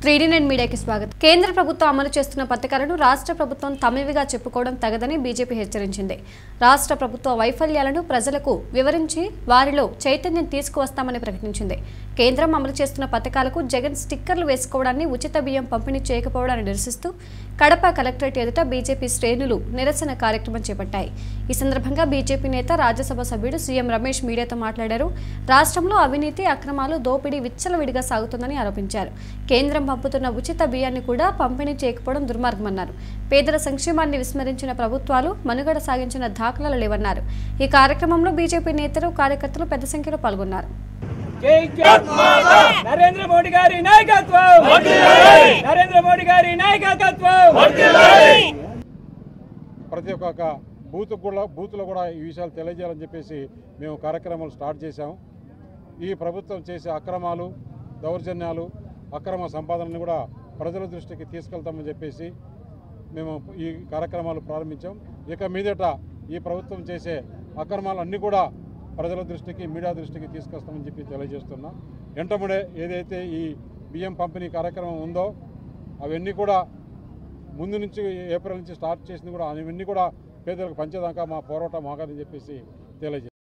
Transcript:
three D nine మీడియాకి స్వాగతం కేంద్ర ప్రభుత్వం అమలు చేస్తున్న పథకాలను రాష్ట్ర ప్రభుత్వం తమవిగా చెప్పుకోవడం తగదని బీజేపీ హెచ్చరించింది రాష్ట్ర ప్రభుత్వ వైఫల్యాలను ప్రజలకు వివరించి వారిలో చైతన్యం తీసుకువస్తామని ప్రకటించింది కేంద్రం అమలు చేస్తున్న పథకాలకు జగన్ స్టిక్కర్లు వేసుకోవడాన్ని ఉచిత బియ్యం పంపిణీ చేయకపోవడాన్ని నిరసిస్తూ కడప కలెక్టరేట్ ఎదుట బీజేపీ శ్రేణులు నిరసన కార్యక్రమం చేపట్టాయి ఈ సందర్భంగా బీజేపీ నేత రాజ్యసభ సభ్యుడు సీఎం రమేష్ మీడియాతో మాట్లాడారు రాష్ట్రంలో అవినీతి అక్రమాలు దోపిడీ విచ్చలవిడిగా సాగుతుందని ఆరోపించారు కేంద్రం పంపుతున్న ఉచిత బియ్యాన్ని కూడా పంపిణీ చేయకపోవడం దుర్మార్గమన్నారు పేదల సంక్షేమాన్ని విస్మరించిన ప్రభుత్వాలు మనుగడ సాగించిన దాఖలాలు లేవన్నారు ఈ కార్యక్రమంలో బీజేపీ నేతలు కార్యకర్తలు పెద్ద సంఖ్యలో పాల్గొన్నారు జై జై నరేంద్ర మోడీ గారి నాయకత్వం నరేంద్ర మోడీ గారి నాయకత్వం ప్రతి ఒక్క బూత్ కూడా బూత్లో కూడా ఈ విషయాలు తెలియజేయాలని చెప్పేసి మేము కార్యక్రమాలు స్టార్ట్ చేశాం ఈ ప్రభుత్వం చేసే అక్రమాలు దౌర్జన్యాలు అక్రమ సంపాదనని కూడా ప్రజల దృష్టికి తీసుకెళ్తామని చెప్పేసి మేము ఈ కార్యక్రమాలు ప్రారంభించాం ఇక మీదట ఈ ప్రభుత్వం చేసే అక్రమాలు అన్నీ కూడా ప్రజల దృష్టికి మీడియా దృష్టికి తీసుకొస్తామని చెప్పి తెలియజేస్తున్నాం వెంటబడే ఏదైతే ఈ బియ్యం పంపిణీ కార్యక్రమం ఉందో అవన్నీ కూడా ముందు నుంచి ఏప్రిల్ నుంచి స్టార్ట్ చేసింది కూడా అవన్నీ కూడా పేదలకు పంచేదాకా మా పోరాటం ఆగదని చెప్పేసి తెలియజేస్తాం